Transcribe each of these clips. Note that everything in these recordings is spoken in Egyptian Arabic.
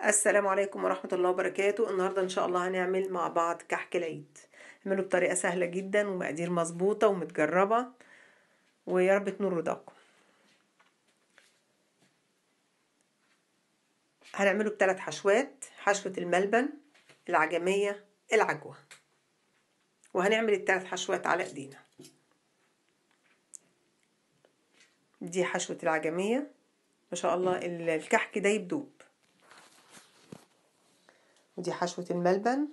السلام عليكم ورحمة الله وبركاته النهاردة إن شاء الله هنعمل مع بعض كحك العيد نعمله بطريقة سهلة جدا ومقادير مظبوطة ومتجربة ويا رب تنور رضاكم هنعمله بثلاث حشوات حشوة الملبن العجمية العجوة وهنعمل الثلاث حشوات على ايدينا دي حشوة العجمية ما شاء الله الكحك ده يبدوب ودي حشوة الملبن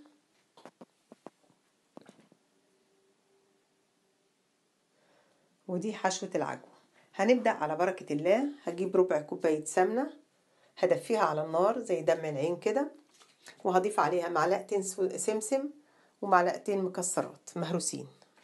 ودي حشوة العجوة هنبدأ على بركة الله هجيب ربع كوباية سمنة هدفيها على النار زي دم العين كده وهضيف عليها معلقتين سمسم ومعلقتين مكسرات مهروسين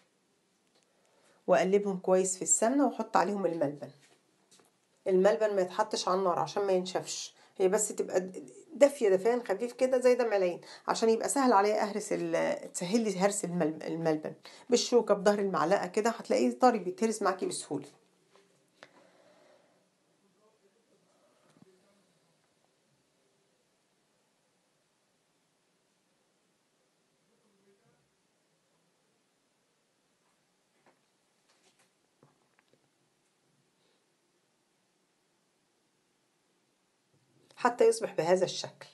واقلبهم كويس في السمنة واحط عليهم الملبن الملبن ما يتحطش على النار عشان ما ينشفش هي بس تبقى دافيه دفان خفيف كده زي دمع العين عشان يبقى سهل عليا اهرس تسهل لي هرس الملبن بالشوكه بظهر المعلقه كده هتلاقيه طري بيتهرس معاكي بسهوله حتى يصبح بهذا الشكل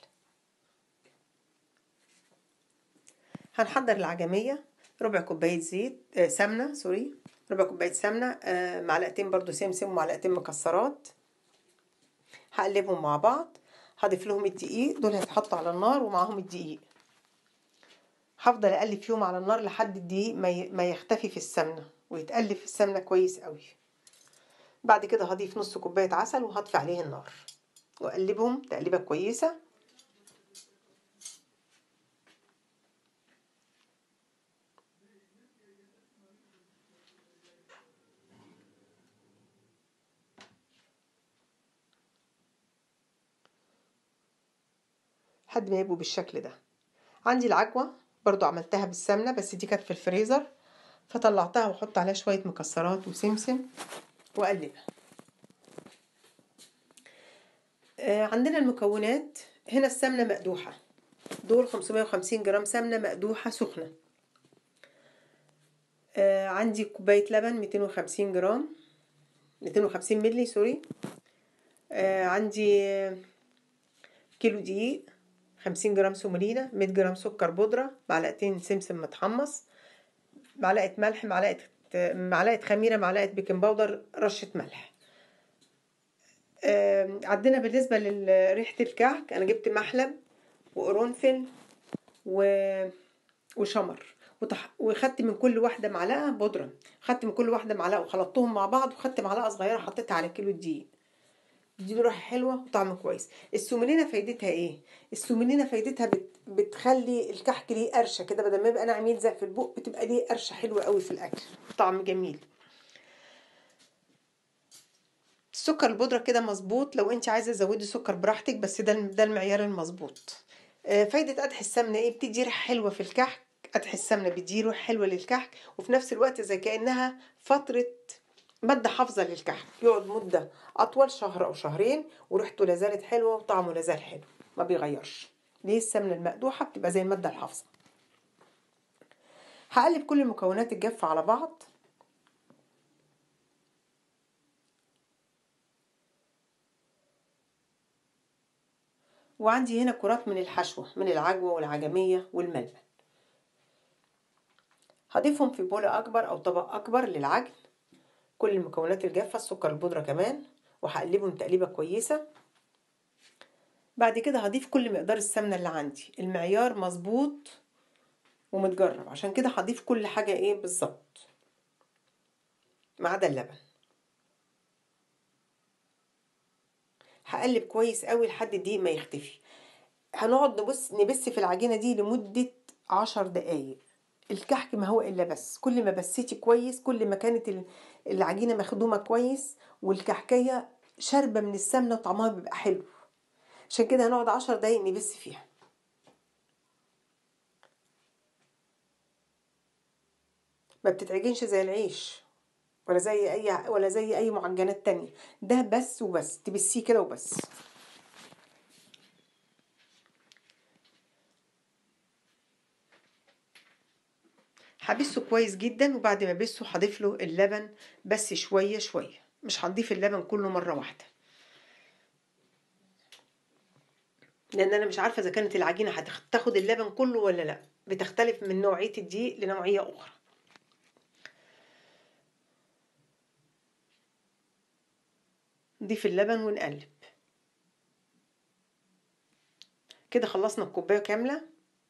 هنحضر العجمية ربع كوباية زيت آه سمنة سوري ربع كوباية سمنة آه معلقتين برضو سمسم ومعلقتين مكسرات هقلبهم مع بعض هضيف لهم الدقيق دول هيتحطوا على النار ومعاهم الدقيق هفضل اقلب فيهم على النار لحد الدقيق ما يختفي في السمنة ويتقلب في السمنة كويس قوي بعد كده هضيف نص كوباية عسل وهطفي عليه النار واقلبهم تقليبه كويسه لحد ما يبقوا بالشكل ده عندي العجوه برضو عملتها بالسمنه بس دي كانت في الفريزر فطلعتها واحط عليها شويه مكسرات وسمسم واقلبها عندنا المكونات هنا السمنة مقدوحة دول 550 جرام سمنة مقدوحة سخنة عندي كوباية لبن 250 جرام 250 ملي سوري عندي كيلو دقيق 50 جرام سومولينا 100 جرام سكر بودرة معلقتين سمسم متحمص معلقة ملح معلقة معلقة خميرة معلقة بيكنج باودر رشة ملح عندنا بالنسبة لريحة الكعك أنا جبت محلب وقرنفل و... وشمر وتح... وخدت من كل واحدة معلقة بودرة خدت من كل واحدة معلقة وخلطتهم مع بعض وخدت معلقة صغيرة حطيتها على كيلو الدقيق دي ريحة حلوة وطعم كويس السومولينا فايدتها ايه السومولينا فايدتها بت... بتخلي الكحك ليه قرشة كده بدل ما يبقى ناعم يلزق في البق بتبقى ليه قرشة حلوة قوي في الأكل طعم جميل السكر البودرة كده مظبوط لو انت عايزة تزودي سكر براحتك بس ده ده المعيار المظبوط فايدة قدح السمنة ايه بتدي ريحة حلوة في الكحك قدح السمنة بيدي روح حلوة للكحك وفي نفس الوقت زي كأنها فترة مادة حافظة للكحك يقعد مدة أطول شهر أو شهرين وريحته لازالت حلوة وطعمه لازال حلو ما بيغيرش ليه السمنة المقدوحة بتبقى زي المادة الحافظة هقلب كل المكونات الجافة على بعض وعندي هنا كرات من الحشوة من العجوة والعجمية والملبن هضيفهم في بولة أكبر أو طبق أكبر للعجن كل المكونات الجافة السكر البودرة كمان وهقلبهم تقليبة كويسة بعد كده هضيف كل مقدار السمنة اللي عندي المعيار مظبوط ومتجرب عشان كده هضيف كل حاجة ايه بالظبط ما عدا اللبن هقلب كويس قوي لحد الدقيق ما يختفي هنقعد نبص نبس في العجينه دي لمده عشر دقايق الكحك ما هو الا بس كل ما بسيتي كويس كل ما كانت العجينه مخدومه كويس والكحكيه شاربه من السمنه وطعمها بيبقى حلو عشان كده هنقعد عشر دقايق نبس فيها ما بتتعجنش زي العيش ولا زي اي ولا زي اي معجنات تانية ده بس وبس تبسيه كده وبس هبسه كويس جدا وبعد ما بسه هضيف له اللبن بس شويه شويه مش هنضيف اللبن كله مره واحده لان انا مش عارفه اذا كانت العجينه هتاخد اللبن كله ولا لا بتختلف من نوعيه الدقيق لنوعيه اخرى نضيف اللبن ونقلب كده خلصنا الكوبايه كامله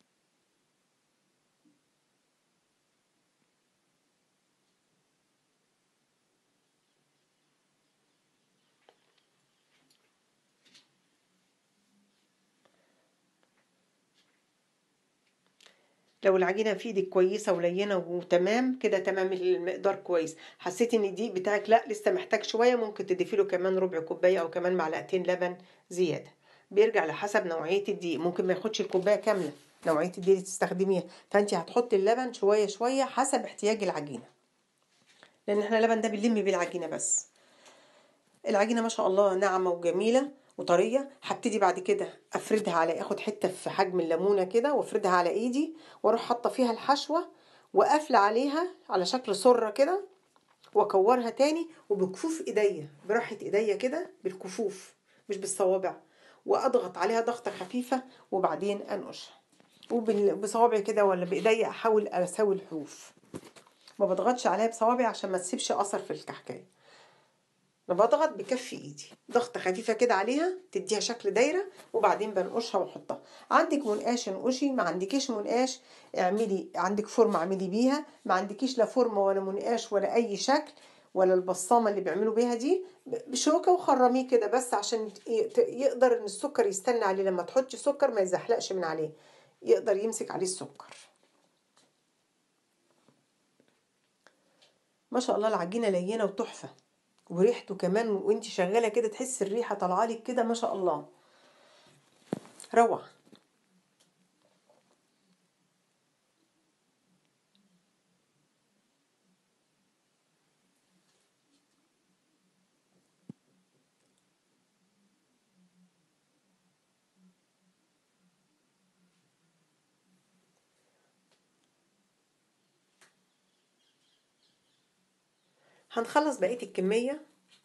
لو العجينه في ايدك كويسه ولينه وتمام كده تمام المقدار كويس حسيتي ان الدقيق بتاعك لا لسه محتاج شويه ممكن تضيفي له كمان ربع كوبايه او كمان معلقتين لبن زياده بيرجع لحسب نوعيه الدقيق ممكن ما ياخدش الكوبايه كامله نوعيه الدقيق اللي تستخدميها فانت هتحطي اللبن شويه شويه حسب احتياج العجينه لان احنا اللبن ده بنلم بيه العجينه بس العجينه ما شاء الله ناعمه وجميله وطريه هبتدي بعد كده افردها على اخد حته في حجم الليمونه كده وافردها على ايدي واروح حاطه فيها الحشوه وقافله عليها على شكل سره كده واكورها تاني وبكفوف ايديا براحه ايديا كده بالكفوف مش بالصوابع واضغط عليها ضغطه خفيفه وبعدين انقشها وبصوابعي كده ولا بايديا احاول اسوي الحروف ما بضغطش عليها بصوابعي عشان ما تسيبش اثر في الكحكايه بضغط بكف ايدي ضغطه خفيفه كده عليها تديها شكل دايره وبعدين بنقشها واحطها عندك منقاش انقشي ما عندكيش منقاش اعملي عندك فورمه اعملي بيها ما عندكيش لا فورمه ولا منقاش ولا اي شكل ولا البصامه اللي بيعملوا بيها دي بشوكه وخرميه كده بس عشان يقدر ان السكر يستنى عليه لما تحطي سكر ما يزحلقش من عليه يقدر يمسك عليه السكر ما شاء الله العجينه لينه وتحفه وريحته كمان وانت شغاله كده تحس الريحه طالعه لك كده ما شاء الله روعه هنخلص بقيه الكميه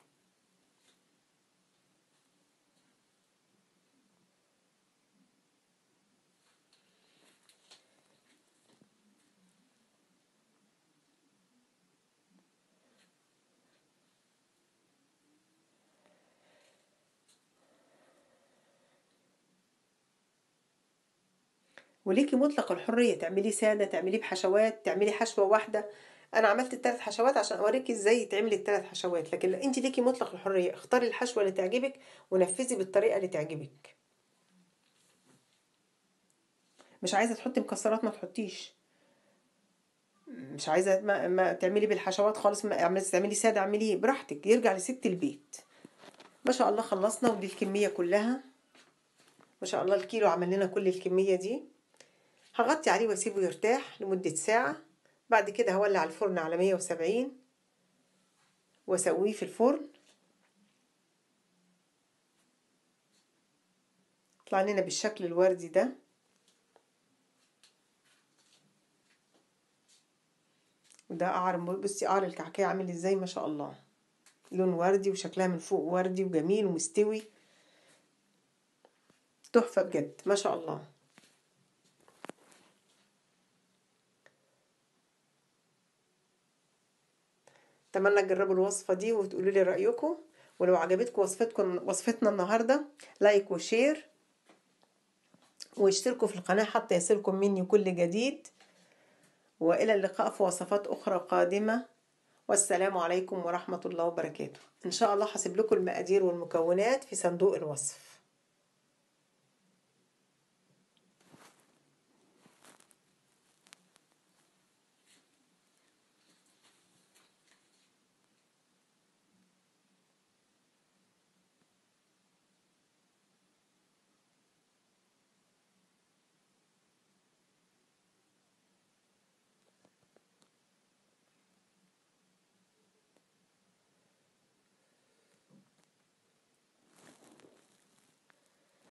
وليكي مطلق الحرية تعملي سادة تعملي بحشوات تعملي حشوة واحدة أنا عملت الثلاث حشوات عشان أوريكي إزاي تعملي الثلاث حشوات لكن أنت ليكي مطلق الحرية اختاري الحشوة اللي تعجبك ونفذي بالطريقة اللي تعجبك مش عايزة تحطي مكسرات ما تحطيش مش عايزة ما, ما تعملي بالحشوات خالص ما تعملي سادة اعمليه براحتك يرجع لست البيت ما شاء الله خلصنا ودي الكمية كلها ما شاء الله الكيلو عمل لنا كل الكمية دي هغطي عليه واسيبه يرتاح لمدة ساعة بعد كده هولع الفرن على 170 واسويه في الفرن طلع لنا بالشكل الوردي ده وده قعر بصي قعر الكعكية عامل ازاي ما شاء الله لون وردي وشكلها من فوق وردي وجميل ومستوي تحفة بجد ما شاء الله اتمنى تجربوا الوصفه دي وتقولوا لي رايكم ولو عجبتكم وصفتكم وصفتنا النهارده لايك وشير واشتركوا في القناه حتى يصلكم مني كل جديد والى اللقاء في وصفات اخرى قادمه والسلام عليكم ورحمه الله وبركاته ان شاء الله هسيب لكم المقادير والمكونات في صندوق الوصف